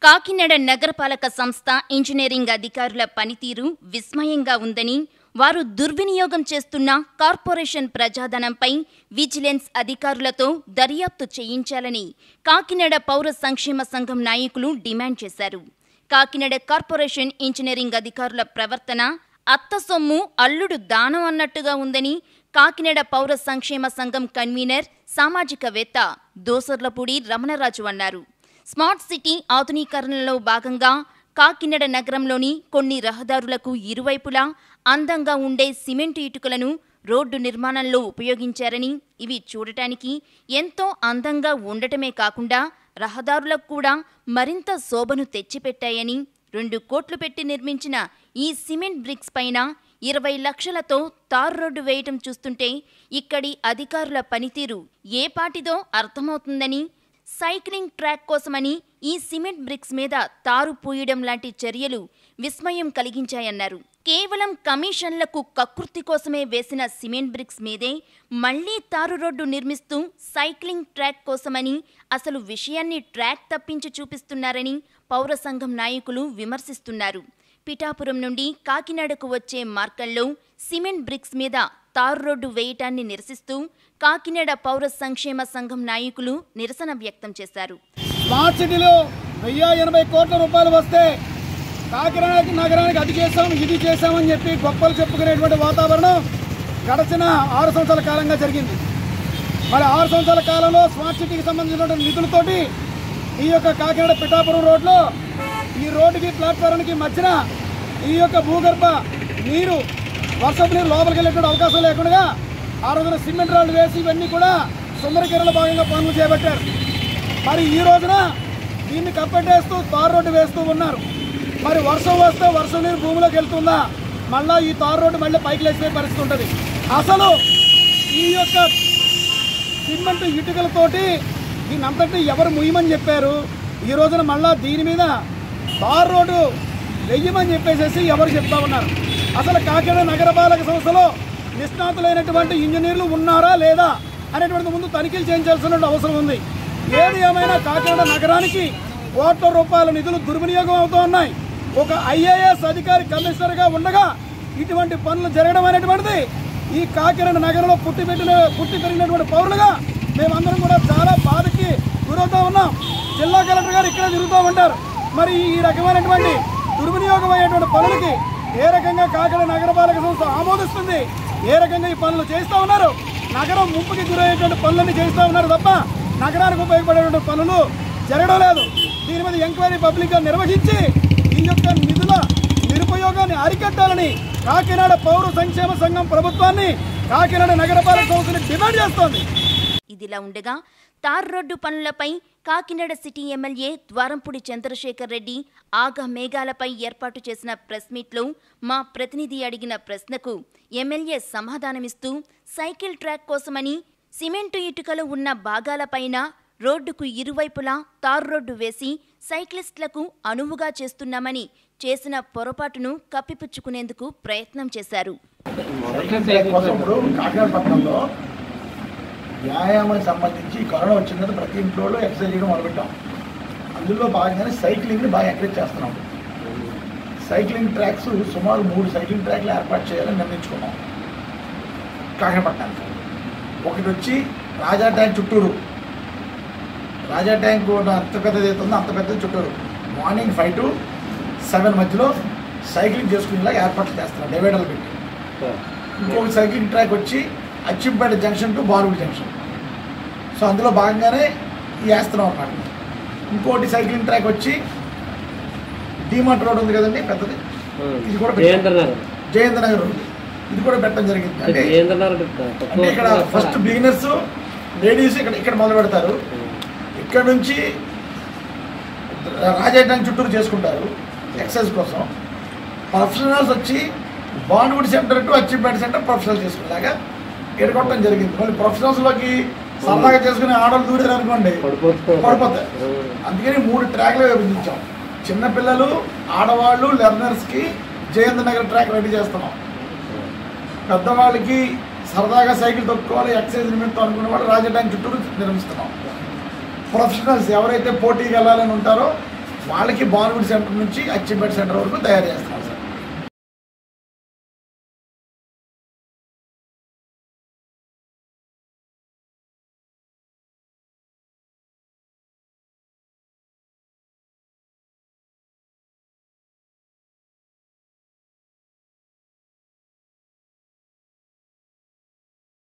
కాకినాడ నగరపాలక సంస్థ ఇంజనీరింగ్ అధికారుల పనితీరు విస్మయంగా ఉందని వారు దుర్వినియోగం చేస్తున్న కార్పొరేషన్ ప్రజాధనంపై విజిలెన్స్ అధికారులతో దర్యాప్తు చేయించాలని కాకినాడ పౌర సంక్షేమ సంఘం నాయకులు డిమాండ్ చేశారు కాకినాడ కార్పొరేషన్ ఇంజనీరింగ్ అధికారుల ప్రవర్తన అత్త సొమ్ము అల్లుడు దానం అన్నట్టుగా ఉందని కాకినాడ పౌర సంక్షేమ సంఘం కన్వీనర్ సామాజికవేత్త దోసర్లపూడి రమణరాజు అన్నారు స్మార్ట్ సిటీ ఆధునీకరణలో భాగంగా కాకినాడ నగరంలోని కొన్ని రహదారులకు ఇరువైపులా అందంగా ఉండే సిమెంటు ఇటుకలను రోడ్డు నిర్మాణంలో ఉపయోగించారని ఇవి చూడటానికి ఎంతో అందంగా ఉండటమే కాకుండా రహదారులకు కూడా మరింత శోభను తెచ్చిపెట్టాయని రెండు కోట్లు పెట్టి నిర్మించిన ఈ సిమెంట్ బ్రిక్స్ పైన ఇరవై లక్షలతో తార్ రోడ్డు వేయటం చూస్తుంటే ఇక్కడి అధికారుల పనితీరు ఏ పాటిదో అర్థమవుతుందని సైక్లింగ్ ట్రాక్ కోసమని ఈ సిమెంట్ బ్రిక్స్ మీద తారు పూయడం లాంటి చర్యలు విస్మయం కలిగించాయన్నారు కేవలం కమిషన్లకు కకృతి కోసమే వేసిన సిమెంట్ బ్రిక్స్ మీదే మళ్లీ తారు రోడ్డు నిర్మిస్తూ సైక్లింగ్ ట్రాక్ కోసమని అసలు విషయాన్ని ట్రాక్ తప్పించి చూపిస్తున్నారని పౌర సంఘం నాయకులు విమర్శిస్తున్నారు పిఠాపురం నుండి కాకినాడకు వచ్చే మార్గంలో సిమెంట్ బ్రిక్స్ మీద తారు రోడ్డు వేయటాన్ని నిరసిస్తూ కాకినాడ పౌర సంక్షేమ సంఘం నాయకులు నిరసన వ్యక్తం చేశారు స్మార్ట్ సిటీలో వెయ్యి ఎనభై కోట్ల రూపాయలు వస్తే కాకినాడ నగరానికి అది చేసాం ఇది చేసామని చెప్పి గొప్పలు చెప్పుకునేటువంటి వాతావరణం గడిచిన ఆరు సంవత్సరాల కాలంగా జరిగింది మరి ఆరు సంవత్సరాల కాలంలో స్మార్ట్ సిటీకి సంబంధించినటువంటి నిధులతోటి ఈ యొక్క కాకినాడ పిఠాపురం రోడ్లో ఈ రోడ్డుకి ప్లాట్ఫారానికి మధ్యన ఈ యొక్క భూగర్భ నీరు వర్షపు నీరు లోపలికి వెళ్ళేటువంటి అవకాశం లేకుండా ఆ రోజున సిమెంట్ రాళ్ళు వేసి ఇవన్నీ కూడా సుందరకిరణ భాగంగా పనులు చేపట్టారు మరి ఈ రోజున దీన్ని కప్పట్టేస్తూ తార్ రోడ్డు వేస్తూ ఉన్నారు మరి వర్షం వస్తే వర్షం నీరు భూమిలోకి వెళ్తుందా మళ్ళా ఈ తార్ రోడ్డు మళ్ళీ పైకి లేచిపోయే పరిస్థితి ఉంటుంది అసలు ఈ యొక్క సిమెంట్ ఇటుకలతోటి దీని అంతటి ఎవరు ముయ్యమని చెప్పారు ఈ రోజున మళ్ళా దీని మీద తార్ రోడ్డు వెయ్యమని చెప్పేసేసి ఎవరు చెప్తా ఉన్నారు అసలు కాకినాడ నగరపాలక సంస్థలో నిష్ణాతులైనటువంటి ఇంజనీర్లు ఉన్నారా లేదా అనేటువంటి ముందు తనిఖీలు చేయించాల్సిన అవసరం ఉంది ఏది ఏమైనా కాకినాడ నగరానికి కోట్ల రూపాయల నిధులు దుర్వినియోగం అవుతూ ఉన్నాయి ఒక ఐఏఎస్ అధికారి కమిషనర్గా ఉండగా ఇటువంటి పనులు జరగడం అనేటువంటిది ఈ కాకినాడ నగరంలో పుట్టి పెట్టిన పుట్టి పెరిగినటువంటి పౌరులుగా మేమందరం కూడా చాలా బాధకి గురవుతూ ఉన్నాం జిల్లా కలెక్టర్ గారు ఇక్కడే తిరుగుతూ ఉంటారు మరి ఈ రకమైనటువంటి దుర్వినియోగం అయ్యేటువంటి పనులకి ఏ రకంగా కాకినాడ నగరపాలక సంస్థ ఆమోదిస్తుంది ఏ రకంగా ఈ పనులు చేస్తూ ఉన్నారు నగరం ముప్పుకి గురయ్యేటువంటి పనులన్నీ చేస్తూ ఉన్నారు తప్ప నగరానికి ఉపయోగపడేటువంటి పనులు జరగడం లేదు దీని మీద ఎంక్వైరీ పబ్లిక్గా నిర్వహించి ఈ యొక్క నిధుల నిరుపయోగాన్ని అరికట్టాలని కాకినాడ పౌర సంక్షేమ సంఘం ప్రభుత్వాన్ని కాకినాడ నగరపాలక సంస్థని డిమాండ్ చేస్తోంది ఇదిలా ఉండగా తార్ రోడ్డు పనులపై కాకినాడ సిటీ ఎమ్మెల్యే ద్వారంపూడి చంద్రశేఖర్ రెడ్డి ఆగ మేఘాలపై ఏర్పాటు చేసిన ప్రెస్ మీట్లో మా ప్రతినిధి అడిగిన ప్రశ్నకు ఎమ్మెల్యే సమాధానమిస్తూ సైకిల్ ట్రాక్ కోసమని సిమెంటు ఇటుకలు ఉన్న భాగాలపైన రోడ్డుకు ఇరువైపులా తార్ రోడ్డు వేసి సైక్లిస్టులకు అనువుగా చేస్తున్నామని చేసిన పొరపాటును కప్పిపుచ్చుకునేందుకు ప్రయత్నం చేశారు కోసం ఇప్పుడు కాకినాడ పట్టణంలో వ్యాయామానికి సంబంధించి కరోనా వచ్చిన తర్వాత ప్రతి ఇంట్లో ఎక్సర్సైజ్ చేయడం మొదలుపెట్టాం అందులో భాగంగానే సైక్లింగ్ని బాగా ఎంకరేజ్ చేస్తున్నాం సైక్లింగ్ ట్రాక్స్ సుమారు మూడు సైక్లింగ్ ట్రాక్లు ఏర్పాటు చేయాలని నిర్ణయించుకున్నాం కాకినాడ పట్టణానికి ఒకటి వచ్చి రాజా ట్యాంక్ చుట్టూరు రాజా ట్యాంక్ అంత పెద్దది అవుతుందో అంత పెద్దది చుట్టూరు మార్నింగ్ ఫైవ్ టు సెవెన్ మధ్యలో సైక్లింగ్ చేసుకునేలా ఏర్పాట్లు చేస్తున్నాం డివైడర్లు పెట్టి ఇంకొక సైక్లింగ్ ట్రాక్ వచ్చి Achampeta junction to Barugudi junction so అందులో భాగంగానే ఈ వేస్తున్నాం అన్నమాట ఇంకోటి సైక్లింగ్ ట్రాక్ వచ్చి డీమార్ట్ రోడ్ ఉంది కదండి పెద్దది ఇది కూడా పెట్టాం. జయంత్ర నగర్ జయేంద్ర నగర్ రోడ్ ఇది కూడా పెట్టడం జరిగింది అంటే జయంత్ర నగర్ అంటే ఇక్కడ ఫస్ట్ బిగినర్స్ లేడీస్ ఇక్కడ ఇక్కడ మొదలు పెడతారు ఇక్కడ నుంచి రాజా ట్యాంక్ చుట్టూరు చేసుకుంటారు ఎక్సర్సైజ్ కోసం ప్రొఫెషనల్స్ వచ్చి బాండ్వుడ్ centre to achievement centre professional చేసుకునేలాగా ఎడగొట్టడం జరిగింది మళ్ళీ ప్రొఫెషనల్స్లోకి సరదాగా చేసుకునే ఆడలు దూరారు అనుకోండి పడిపోతాయి అందుకని మూడు ట్రాక్లు విభజించాం చిన్నపిల్లలు ఆడవాళ్ళు లెర్నర్స్కి జయేంద్ర నగర్ ట్రాక్ రెడీ చేస్తున్నాం పెద్దవాళ్ళకి సరదాగా సైకిల్ తొక్కుకోవాలి ఎక్సర్సైజ్ నిమిత్తం అనుకునే వాళ్ళు రాజధాని చుట్టూరు నిర్మిస్తున్నాం ప్రొఫెషనల్స్ ఎవరైతే పోటీకి వెళ్ళాలని ఉంటారో వాళ్ళకి బాలీవుడ్ సెంటర్ నుంచి అచ్చంపేట సెంటర్ వరకు తయారు చేస్తున్నాం సార్